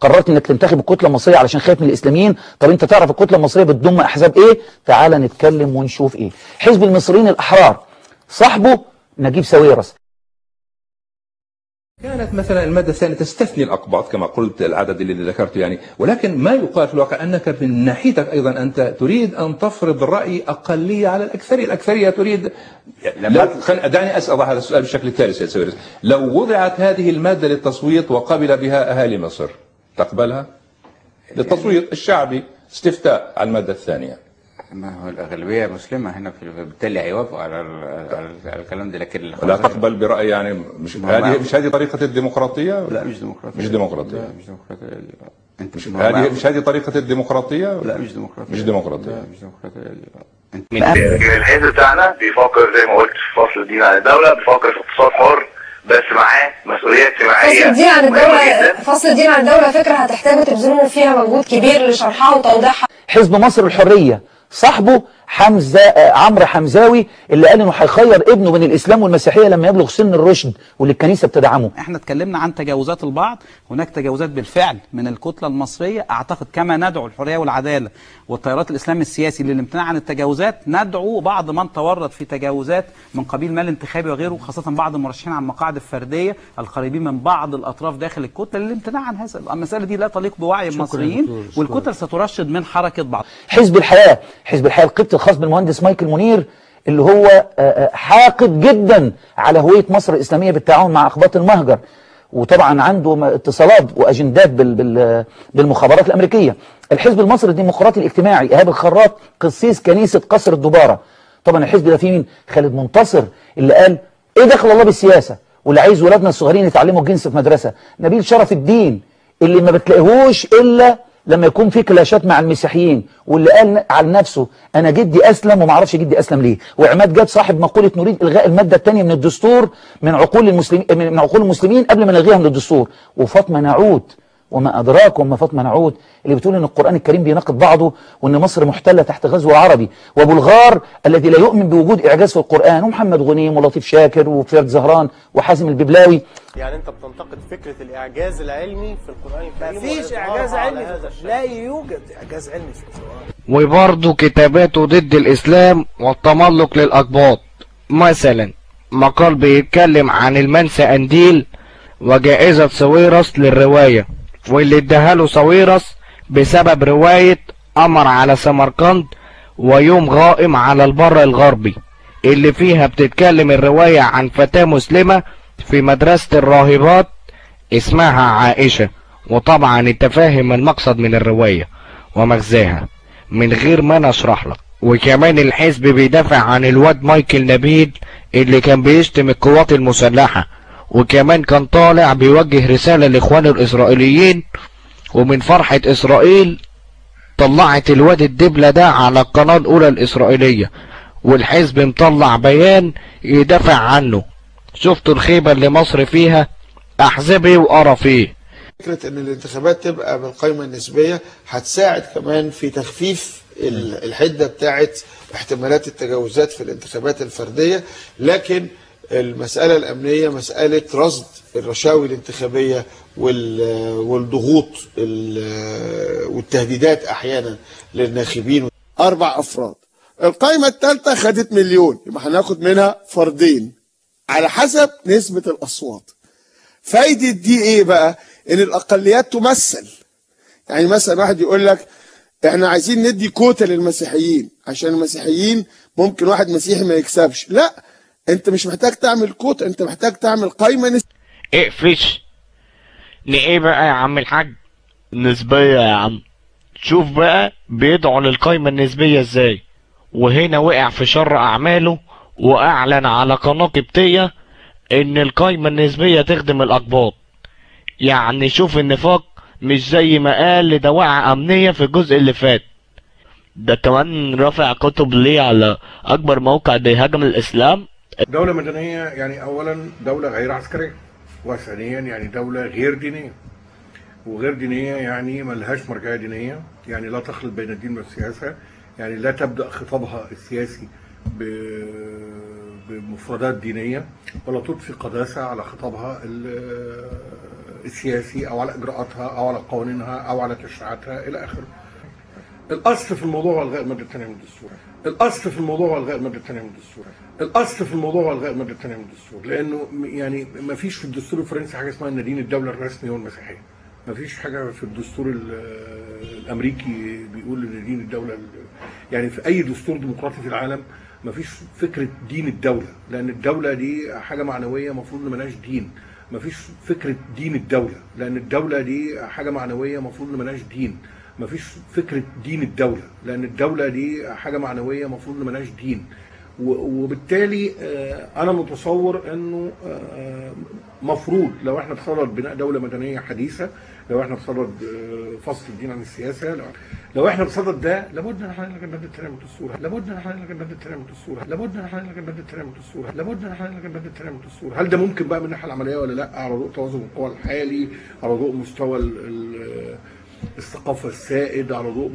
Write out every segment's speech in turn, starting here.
قررت انك تنتخب الكتله المصريه علشان خايف من الاسلاميين طب انت تعرف الكتله المصريه بتضم احزاب ايه تعال نتكلم ونشوف ايه حزب المصريين الاحرار صاحبه نجيب ساويرس كانت مثلا المادة الثانية تستثني الأقباط كما قلت العدد اللي ذكرته يعني ولكن ما يقال في الواقع أنك من ناحيتك أيضا أنت تريد أن تفرض رأي أقلية على الأكثرية الأكثرية تريد لو خل... دعني أسأل هذا السؤال بشكل التالي سيد سويرس لو وضعت هذه المادة للتصويت وقبل بها أهالي مصر تقبلها للتصويت الشعبي استفتاء على المادة الثانية ما هو الأغلبية مسلمة هنا في بالتالي هيوافقوا على ال- على ال- على الكلام ده لكن لا الخلاصة- تقبل برأي يعني مش ما- هذه مش هذه طريقة الديمقراطية لا مش ديمقراطية مش ديمقراطية لا مش ديمقراطية انت مش ما- هذه مش هذه طريقة الديمقراطية لا مش ديمقراطية مش ديمقراطية لا مش ديمقراطية انت الحزب بتاعنا بيفكر زي ما قلت في فصل الدين عن الدولة بيفكر في اقتصاد حر بس معاه مسؤولية اجتماعية فصل الدين عن مهمة الدولة جدا. فصل الدين عن الدولة فكرة هتحتاجوا تبذلوا فيها مجهود كبير لشرحها وتوضيحها حزب مصر الحرية صاحبه حمزة آه، عمرو حمزاوي اللي قال انه هيخير ابنه بين الاسلام والمسيحية لما يبلغ سن الرشد واللي الكنيسة بتدعمه احنا اتكلمنا عن تجاوزات البعض هناك تجاوزات بالفعل من الكتلة المصرية اعتقد كما ندعو الحرية والعدالة والتيارات الاسلام السياسي للامتناع عن التجاوزات ندعو بعض من تورط في تجاوزات من قبيل مال انتخابي وغيره خاصة بعض المرشحين عن المقاعد الفردية القريبين من بعض الاطراف داخل الكتلة للامتناع عن هذا المسألة دي لا تليق بوعي المصريين والكتل سترشد من حركة بعض حزب الحياة حزب الحياة القبطي الخاص بالمهندس مايكل منير اللي هو آه، آه، حاقد جدا على هوية مصر الإسلامية بالتعاون مع أقباط المهجر وطبعا عنده م- اتصالات واجندات بال بال بالمخابرات الامريكيه الحزب المصري الديمقراطي الاجتماعي ايهاب الخراط قسيس كنيسه قصر الدباره طبعا الحزب ده فيه مين خالد منتصر اللي قال ايه دخل الله بالسياسه واللي عايز ولادنا الصغيرين يتعلموا الجنس في مدرسه نبيل شرف الدين اللي ما بتلاقيهوش الا لما يكون في كلاشات مع المسيحيين واللي قال عن نفسه انا جدي اسلم وما اعرفش جدي اسلم ليه وعماد جاب صاحب مقوله نريد الغاء الماده الثانيه من الدستور من عقول المسلمين من عقول المسلمين قبل ما نلغيها من الدستور وفاطمه نعود وما ادراك وما فاطمه نعود اللي بتقول ان القران الكريم بيناقض بعضه وان مصر محتله تحت غزو عربي وابو الغار الذي لا يؤمن بوجود اعجاز في القران ومحمد غنيم ولطيف شاكر وفرد زهران وحازم الببلاوي يعني انت بتنتقد فكره الاعجاز العلمي في القران الكريم مفيش وإظهارها اعجاز على علمي هذا في الشكل. لا يوجد اعجاز علمي في القران وبرضه كتاباته ضد الإسلام والتملق للأقباط مثلا مقال بيتكلم عن المنسى أنديل وجائزة سويرس للرواية واللي اداها سويرس بسبب رواية قمر على سمرقند ويوم غائم على البر الغربي اللي فيها بتتكلم الرواية عن فتاة مسلمة في مدرسة الراهبات اسمها عائشة وطبعا انت فاهم المقصد من الرواية ومغزاها من غير ما انا اشرح لك وكمان الحزب بيدافع عن الواد مايكل نبيل اللي كان بيشتم القوات المسلحة وكمان كان طالع بيوجه رسالة لاخوانه الاسرائيليين ومن فرحة اسرائيل طلعت الواد الدبلة ده على القناة الاولى الاسرائيلية والحزب مطلع بيان يدافع عنه شفتوا الخيبة اللي مصر فيها احزابي وقرف ايه فكرة ان الانتخابات تبقى بالقائمة النسبية هتساعد كمان في تخفيف ال- الحدة بتاعت احتمالات التجاوزات في الانتخابات الفردية لكن المسألة الأمنية مسألة رصد الرشاوي الانتخابية وال- والضغوط ال- والتهديدات أحيانا للناخبين أربع أفراد القائمة الثالثة خدت مليون يبقى هناخد منها فردين على حسب نسبة الأصوات فايدة دي إيه بقى؟ إن الأقليات تمثل يعني مثلا واحد يقول لك إحنا عايزين ندي كوتا للمسيحيين عشان المسيحيين ممكن واحد مسيحي ما يكسبش لا أنت مش محتاج تعمل كوتا أنت محتاج تعمل قائمة نسبية اقفش لإيه بقى يا عم الحاج نسبية يا عم شوف بقى بيدعوا للقايمة النسبية ازاي وهنا وقع في شر أعماله وأعلن على قناة قبطية إن القايمة النسبية تخدم الأقباط يعني شوف النفاق مش زي ما قال لدواعي أمنية في الجزء اللي فات ده كمان رافع كتب ليه على أكبر موقع بيهاجم الإسلام دولة مدنية يعني أولا دولة غير عسكرية وثانيا يعني دولة غير دينية وغير دينية يعني ملهاش مرجعية دينية يعني لا تخلط بين الدين والسياسة يعني لا تبدأ خطابها السياسي ب- بمفردات دينية ولا تضفي قداسة على خطابها ال- السياسي او على اجراءاتها او على قوانينها او على تشريعاتها الى اخره. الاصل في الموضوع هو الغاء الماده الثانيه من الدستور. الاصل في الموضوع هو الغاء الماده الثانيه من الدستور. الاصل في الموضوع هو الغاء الماده الثانيه من الدستور لانه م- يعني ما فيش في الدستور الفرنسي حاجه اسمها ان دين الدوله الرسمي هو المسيحيه. ما فيش حاجه في الدستور ال- الامريكي بيقول ان دين الدوله ال- يعني في اي دستور ديمقراطي في العالم ما فيش فكره دين الدوله لان الدوله دي حاجه معنويه المفروض ان ملهاش دين ما فيش فكره دين الدوله لان الدوله دي حاجه معنويه المفروض ان ملهاش دين ما فيش فكره دين الدوله لان الدوله دي حاجه معنويه المفروض ان ملهاش دين و- وبالتالي آه، انا متصور انه آه، مفروض لو احنا بصدد بناء دوله مدنيه حديثه لو احنا بصدد آه، فصل الدين عن السياسه لو, لو احنا بصدد ده لابد ان احنا نلغي الماده الثانيه من الدستور لابد ان احنا نلغي الماده الثانيه من الدستور لابد ان احنا نلغي الماده الثانيه من الدستور لابد ان احنا نلغي الماده الثانيه من الدستور هل ده ممكن بقى من الناحيه العمليه ولا لا على ضوء توازن القوى الحالي على ضوء مستوى ال- ال- الثقافه السائد على ضوء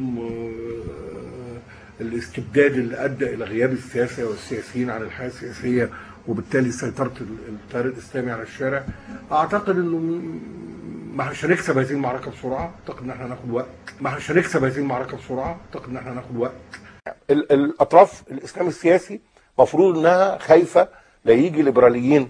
م- الاستبداد اللي ادى الى غياب السياسه والسياسيين عن الحياه السياسيه وبالتالي سيطره ال- التيار الاسلامي على الشارع اعتقد انه م- مش هنكسب هذه المعركه بسرعه اعتقد ان احنا هناخد وقت مش هنكسب هذه المعركه بسرعه اعتقد ان احنا هناخد وقت ال- الاطراف الاسلام السياسي مفروض انها خايفه لا يجي ليبراليين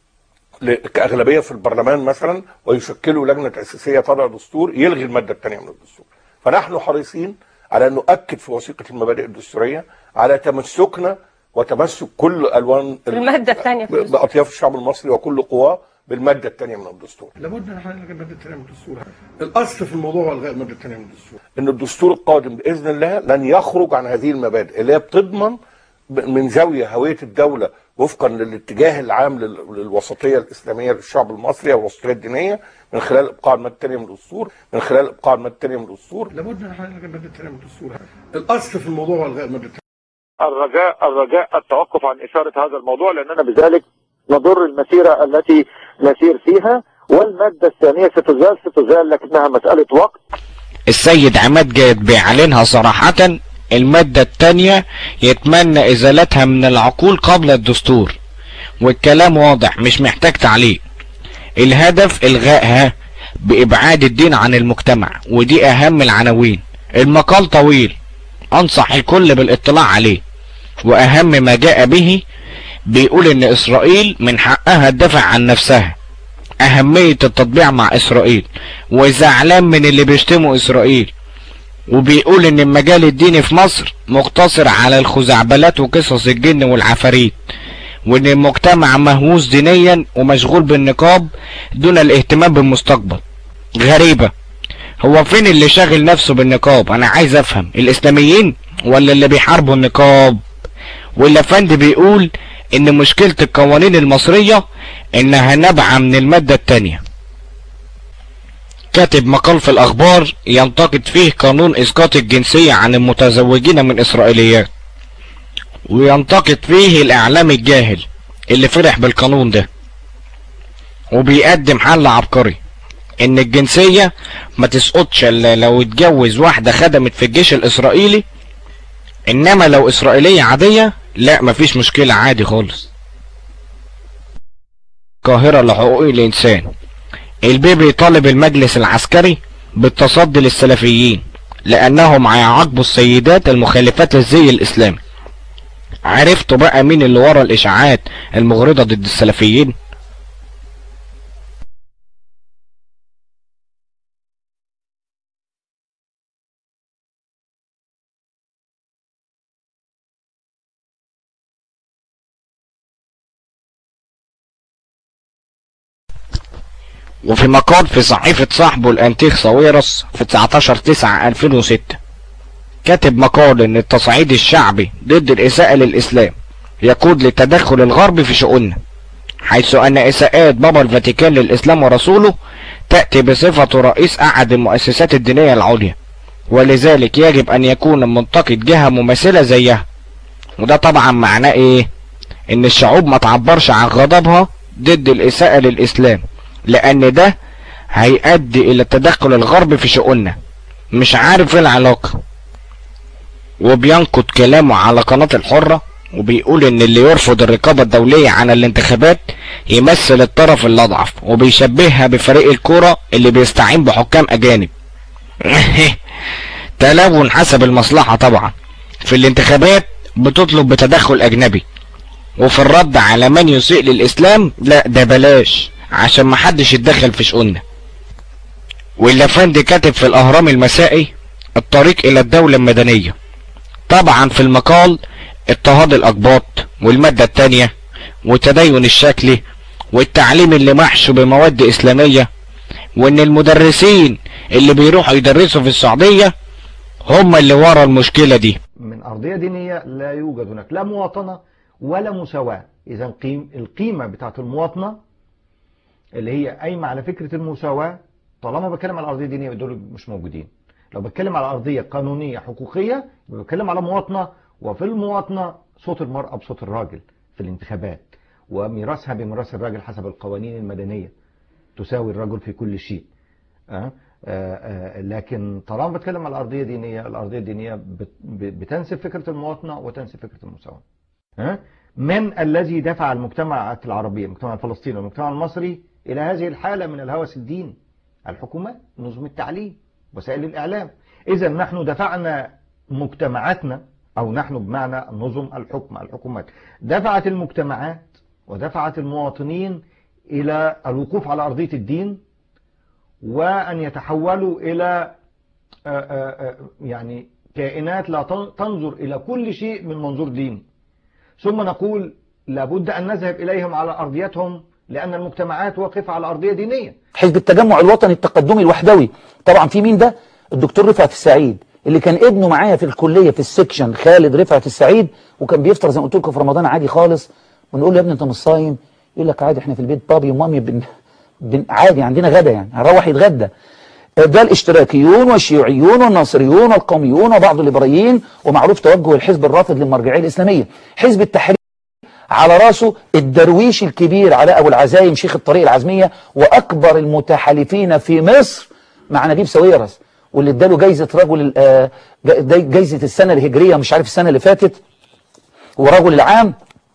ل- كاغلبيه في البرلمان مثلا ويشكلوا لجنه تاسيسيه تضع دستور يلغي الماده الثانيه من الدستور فنحن حريصين على ان نؤكد في وثيقه المبادئ الدستوريه على تمسكنا وتمسك كل الوان ال- المادة الثانية في الدستور. باطياف الشعب المصري وكل قواه بالماده الثانيه من الدستور لابد ان احنا نلغي الماده الثانيه من الدستور الاصل في الموضوع هو الغاء الماده الثانيه من الدستور ان الدستور القادم باذن الله لن يخرج عن هذه المبادئ اللي هي بتضمن ب- من زاويه هويه الدوله وفقا للاتجاه العام لل- للوسطيه الاسلاميه للشعب المصري او الوسطيه الدينيه من خلال ابقاء الماده الثانيه من الدستور من خلال ابقاء الماده الثانيه من الدستور لابد ان احنا نلغي الماده الثانيه من الدستور الاصل في الموضوع هو الغاء الماده الثانيه الرجاء الرجاء التوقف عن إثارة هذا الموضوع لأننا بذلك نضر المسيرة التي نسير فيها والمادة الثانية ستزال ستزال لكنها مسألة وقت السيد عماد جاد بيعلنها صراحة المادة التانية يتمنى ازالتها من العقول قبل الدستور والكلام واضح مش محتاج تعليق الهدف الغائها بابعاد الدين عن المجتمع ودي اهم العناوين المقال طويل انصح الكل بالاطلاع عليه واهم ما جاء به بيقول ان اسرائيل من حقها تدافع عن نفسها اهمية التطبيع مع اسرائيل وزعلان من اللي بيشتموا اسرائيل وبيقول ان المجال الديني في مصر مقتصر على الخزعبلات وقصص الجن والعفاريت وان المجتمع مهووس دينيا ومشغول بالنقاب دون الاهتمام بالمستقبل غريبة هو فين اللي شاغل نفسه بالنقاب انا عايز افهم الاسلاميين ولا اللي بيحاربوا النقاب والافندي بيقول ان مشكلة القوانين المصرية انها نابعة من المادة التانية كاتب مقال في الاخبار ينتقد فيه قانون اسقاط الجنسية عن المتزوجين من اسرائيليات وينتقد فيه الاعلام الجاهل اللي فرح بالقانون ده وبيقدم حل عبقري ان الجنسية ما تسقطش الا لو اتجوز واحدة خدمت في الجيش الاسرائيلي انما لو اسرائيلية عادية لا مفيش مشكلة عادي خالص القاهرة لحقوق الانسان البيبي طالب المجلس العسكري بالتصدي للسلفيين لانهم هيعاقبوا السيدات المخالفات للزي الاسلامي عرفتوا بقى مين اللي ورا الاشاعات المغرضة ضد السلفيين وفي مقال في صحيفة صاحبه الانتيخ صويرس في 19 9 2006 كاتب مقال ان التصعيد الشعبي ضد الاساءة للاسلام يقود للتدخل الغربي في شؤوننا حيث ان اساءات بابا الفاتيكان للاسلام ورسوله تأتي بصفة رئيس احد المؤسسات الدينية العليا ولذلك يجب ان يكون منتقد جهة مماثلة زيها وده طبعا معناه ايه ان الشعوب ما تعبرش عن غضبها ضد الاساءة للاسلام لان ده هيؤدي الى التدخل الغربي في شؤوننا مش عارف ايه العلاقة وبينقد كلامه على قناة الحرة وبيقول ان اللي يرفض الرقابة الدولية عن الانتخابات يمثل الطرف الاضعف وبيشبهها بفريق الكورة اللي بيستعين بحكام اجانب تلون حسب المصلحة طبعا في الانتخابات بتطلب بتدخل اجنبي وفي الرد على من يسيء للاسلام لا ده بلاش عشان محدش يتدخل في شؤوننا واللافندي كاتب في الاهرام المسائي الطريق الى الدولة المدنية طبعا في المقال اضطهاد الاقباط والمادة التانية والتدين الشكلي والتعليم اللي محشو بمواد اسلامية وان المدرسين اللي بيروحوا يدرسوا في السعودية هم اللي ورا المشكلة دي من أرضية دينية لا يوجد هناك لا مواطنة ولا مساواة إذا قيم القيمة بتاعت المواطنة اللي هي قايمة على فكرة المساواة طالما بتكلم على أرضية دينية دول مش موجودين لو بتكلم على أرضية قانونية حقوقية يبقى بتكلم على مواطنة وفي المواطنة صوت المرأة بصوت الراجل في الانتخابات وميراثها بميراث الراجل حسب القوانين المدنية تساوي الرجل في كل شيء أه؟ آه، آه، لكن طالما بتكلم على الأرضية دينية الأرضية الدينية بت- ب- بتنسب فكرة المواطنة وتنسب فكرة المساواة ها؟ من الذي دفع المجتمعات العربية المجتمع الفلسطيني والمجتمع المصري إلى هذه الحالة من الهوس الديني الحكومات نظم التعليم وسائل الإعلام إذا نحن دفعنا مجتمعاتنا أو نحن بمعنى نظم الحكم الحكومات دفعت المجتمعات ودفعت المواطنين إلى الوقوف على أرضية الدين وأن يتحولوا إلى آه، آه، آه، يعني كائنات لا تن- تنظر إلى كل شيء من منظور ديني ثم نقول لابد أن نذهب إليهم على أرضيتهم لأن المجتمعات واقفة على أرضية دينية حزب التجمع الوطني التقدمي الوحدوي طبعا في مين ده الدكتور رفعت السعيد اللي كان ابنه معايا في الكلية في السكشن خالد رفعت السعيد وكان بيفطر زي ما قلت لكم في رمضان عادي خالص ونقول له يا ابني انت مش صايم يقول لك عادي احنا في البيت بابي ومامي بن... بن... عادي عندنا غدا يعني هنروح يتغدى ده الاشتراكيون والشيوعيون والناصريون والقوميون وبعض الليبراليين ومعروف توجه الحزب الرافض للمرجعية الإسلامية حزب التحرير على راسه الدرويش الكبير علاء أبو العزايم شيخ الطريق العزمية وأكبر المتحالفين في مصر مع نجيب ساويرس واللي اداله جايزة رجل آه، جا- جايزة السنة الهجرية مش عارف السنة اللي فاتت ورجل العام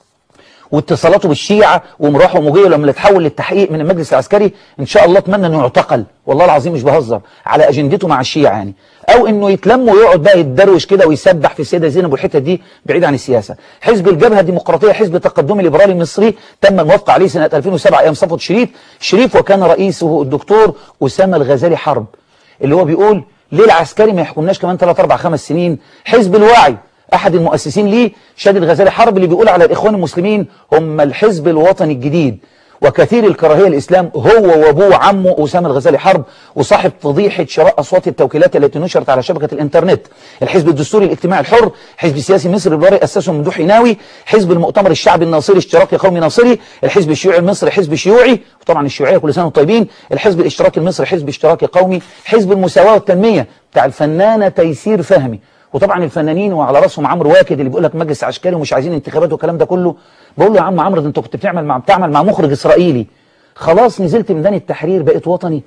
واتصالاته بالشيعة ومراحه ومجيه لما تحول للتحقيق من المجلس العسكري ان شاء الله اتمنى انه يعتقل والله العظيم مش بهزر على اجندته مع الشيعة يعني او انه يتلم ويقعد بقى يتدروش كده ويسبح في السيده زينب والحته دي بعيد عن السياسه حزب الجبهه الديمقراطيه حزب تقدمي ليبرالي مصري تم الموافقه عليه سنه 2007 ايام صفوت شريف شريف وكان رئيسه الدكتور اسامه الغزالي حرب اللي هو بيقول ليه العسكري ما يحكمناش كمان 3 4 5 سنين حزب الوعي احد المؤسسين ليه شادي الغزالي حرب اللي بيقول على الاخوان المسلمين هم الحزب الوطني الجديد وكثير الكراهيه الاسلام هو وابوه وعمه اسامه الغزالي حرب وصاحب فضيحه شراء اصوات التوكيلات التي نشرت على شبكه الانترنت الحزب الدستوري الاجتماعي الحر حزب سياسي مصري الليبرالي اسسه ممدوح حناوي حزب المؤتمر الشعبي الناصري اشتراكي قومي ناصري الحزب الشيوعي المصري حزب شيوعي وطبعا الشيوعيه كل سنه وانتم طيبين الحزب الاشتراكي المصري حزب اشتراكي قومي حزب المساواه والتنميه بتاع الفنانه تيسير فهمي وطبعا الفنانين وعلى راسهم عمرو واكد اللي بيقول لك مجلس عسكري ومش عايزين انتخابات والكلام ده كله بقول له يا عم عمرو ده انت كنت بتعمل مع بتعمل مع مخرج اسرائيلي خلاص نزلت ميدان التحرير بقيت وطني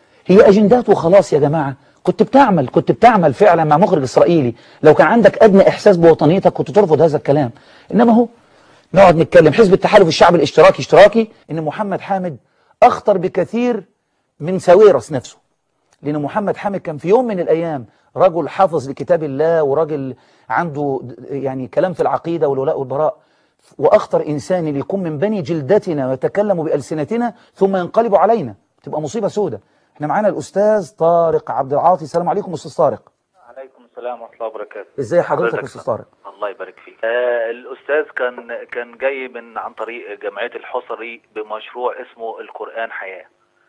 هي اجندات وخلاص يا جماعه كنت بتعمل كنت بتعمل فعلا مع مخرج اسرائيلي لو كان عندك ادنى احساس بوطنيتك كنت ترفض هذا الكلام انما هو نقعد نتكلم حزب التحالف الشعبي الاشتراكي اشتراكي ان محمد حامد اخطر بكثير من ساويرس نفسه لأن محمد حامد كان في يوم من الأيام رجل حافظ لكتاب الله ورجل عنده يعني كلام في العقيدة والولاء والبراء وأخطر إنسان اللي يكون من بني جلدتنا ويتكلم بألسنتنا ثم ينقلب علينا تبقى مصيبة سودة احنا معانا الأستاذ طارق عبد العاطي السلام عليكم أستاذ طارق عليكم السلام ورحمة الله وبركاته ازاي حضرتك يا أستاذ طارق الله يبارك فيك آه الأستاذ كان كان جاي من عن طريق جمعية الحصري بمشروع اسمه القرآن حياة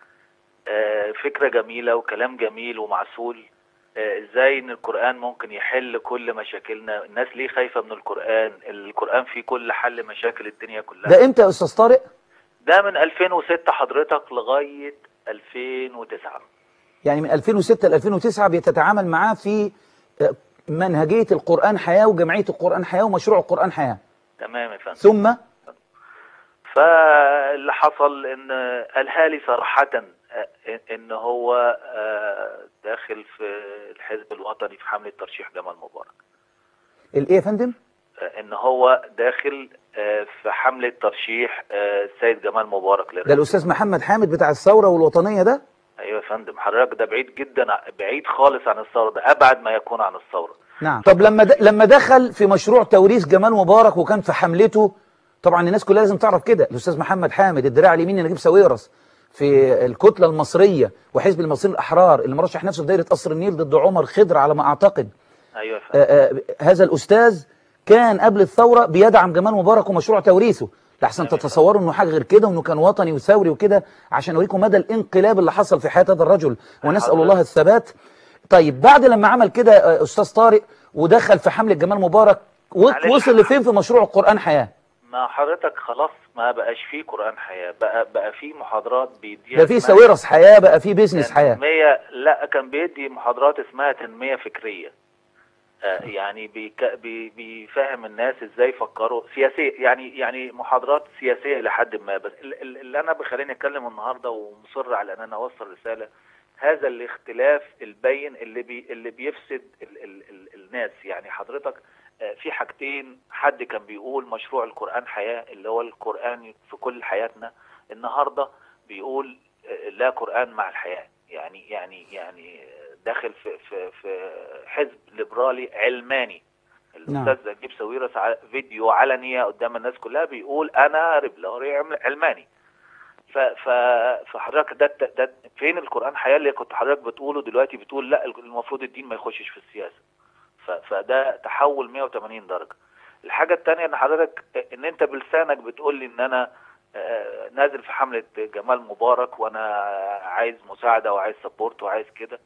آه فكرة جميلة وكلام جميل ومعسول آه ازاي ان القرآن ممكن يحل كل مشاكلنا الناس ليه خايفة من القرآن القرآن فيه كل حل مشاكل الدنيا كلها ده امتى يا أستاذ طارق ده من 2006 حضرتك لغاية 2009 يعني من 2006 ل 2009 بتتعامل معاه في آه، منهجية القرآن حياة وجمعية القرآن حياة ومشروع القرآن حياة تمام يا فندم ثم فاللي حصل ان قالها لي صراحة آه، ان هو آه، داخل في الحزب الوطني في حملة ترشيح جمال مبارك الايه يا فندم آه، ان هو داخل آه، في حمله ترشيح آه، السيد جمال مبارك ده للرئاسه الاستاذ محمد حامد بتاع الثوره والوطنيه ده ايوه يا فندم حضرتك ده بعيد جدا ع- بعيد خالص عن الثوره ده ابعد ما يكون عن الثوره نعم طب لما د... لما دخل في مشروع توريث جمال مبارك وكان في حملته طبعا الناس كلها لازم تعرف كده الاستاذ محمد حامد الدراع اليمين نجيب ساويرس في الكتله المصريه وحزب المصريين الاحرار اللي مرشح نفسه في دايره قصر النيل ضد عمر خضر على ما اعتقد ايوه يا فندم آه، آه، هذا الاستاذ كان قبل الثوره بيدعم جمال مبارك ومشروع توريثه لحسن تتصوروا انه حاجه غير كده وانه كان وطني وثوري وكده عشان اوريكم مدى الانقلاب اللي حصل في حياه هذا الرجل ونسال الله الثبات طيب بعد لما عمل كده آه، استاذ طارق ودخل في حمله جمال مبارك و- معلش. وصل لفين في مشروع القران حياه ما حضرتك خلاص ما بقاش فيه قران حياه بقى بقى فيه محاضرات بيديها ده في اسمها ساويرس حياه بقى في بيزنس حياه تنمية لا كان بيدي محاضرات اسمها تنمية فكرية آه، يعني بيك بي بيفهم الناس ازاي يفكروا سياسية يعني يعني محاضرات سياسية لحد ما بس ال- ال- اللي انا بخليني اتكلم النهارده ومصر على ان انا اوصل رسالة هذا الاختلاف البين اللي بي اللي بيفسد ال ال ال الناس يعني حضرتك آه، في حاجتين حد كان بيقول مشروع القرآن حياة اللي هو القرآن في كل حياتنا النهارده بيقول آه، لا قرآن مع الحياة يعني يعني يعني داخل في في في حزب ليبرالي علماني الاستاذ نجيب ساويرس ع- فيديو علني قدام الناس كلها بيقول انا ليبرالي عم- علماني ف ف فحضرتك ده, ده, ده فين القران حياه اللي كنت حضرتك بتقوله دلوقتي بتقول لا المفروض الدين ما يخشش في السياسه ف فده تحول 180 درجه الحاجه الثانيه ان حضرتك ان انت بلسانك بتقول لي ان انا آه، نازل في حمله جمال مبارك وانا عايز مساعده وعايز سبورت وعايز كده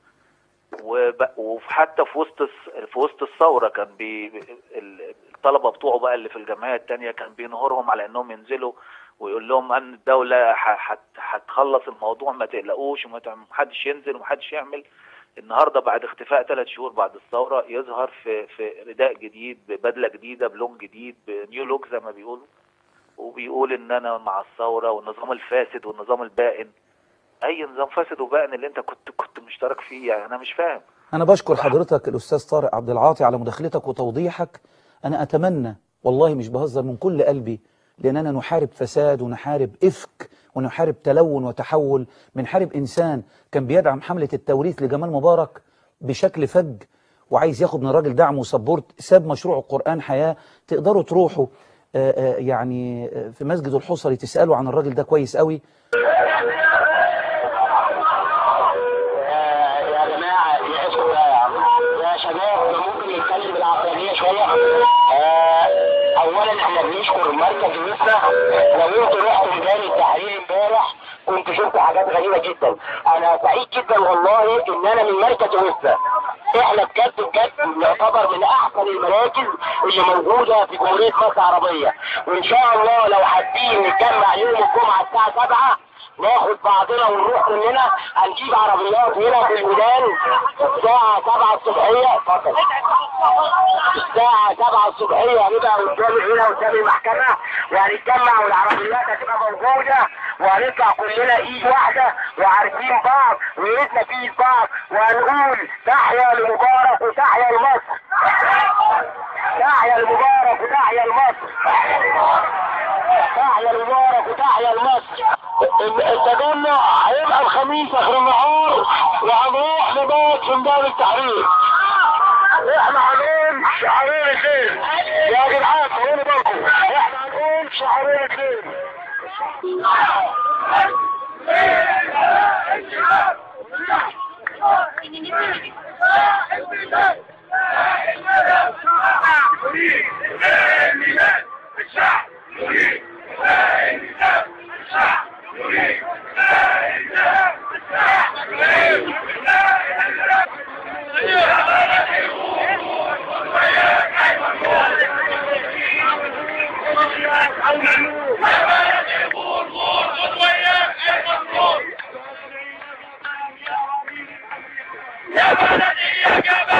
وب- وحتى في وسط الس- في وسط الثوره كان بي ال- الطلبه بتوعه بقى اللي في الجمعيه التانية كان بينهرهم على انهم ينزلوا ويقول لهم ان الدوله ح- هت- هتخلص الموضوع ما تقلقوش وما تعم- محدش ينزل ومحدش يعمل النهارده بعد اختفاء ثلاث شهور بعد الثوره يظهر في في رداء جديد ببدله جديده بلون جديد بنيو لوك زي ما بيقولوا وبيقول ان انا مع الثوره والنظام الفاسد والنظام البائن اي نظام فاسد وبائن اللي انت كنت كنت مشترك فيه يعني انا مش فاهم أنا بشكر حضرتك الأستاذ طارق عبد العاطي على مداخلتك وتوضيحك أنا أتمنى والله مش بهزر من كل قلبي لأننا نحارب فساد ونحارب إفك ونحارب تلون وتحول بنحارب إنسان كان بيدعم حملة التوريث لجمال مبارك بشكل فج وعايز ياخد من الراجل دعم وسبورت ساب مشروع القرآن حياة تقدروا تروحوا آه، آه، يعني آه، في مسجد الحصري تسألوا عن الراجل ده كويس قوي يا جماعة يا اسكت بقى يا عم يا شباب ده ممكن يتكلم بالعقلانية شوية آه، أولا احنا بنشكر مركز وسنا لو انتوا رحتوا ميدان التحرير امبارح كنت شفت حاجات غريبة جدا أنا سعيد جدا والله إن أنا من مركز وسنا احنا بجد بجد نعتبر من أحسن المراكز اللي موجودة في جمهورية مصر العربية وإن شاء الله لو حابين نتجمع يوم الجمعة الساعة 7 ناخد بعضنا ونروح كلنا هنجيب عربيات هنا في الميدان الساعة 7 الصبحية اتفضل الساعة 7 الصبحية هنبقى قدام هنا قدام المحكمة وهنتجمع والعربيات هتبقى موجودة وهنطلع كلنا ايد واحدة وعارفين بعض ويدنا في ايد بعض وهنقول تحيا لمبارك وتحيا لمصر تحيا لمبارك وتحيا لمصر تحيا لمبارك وتحيا لمصر التجمع هيبقى الخميس اخر النهار وهنروح نبات في ميدان التحرير احنا هنقول شعارين اثنين يا جدعان خلوني بالكم احنا هنقول شعارين اثنين يا بلدي يا جبل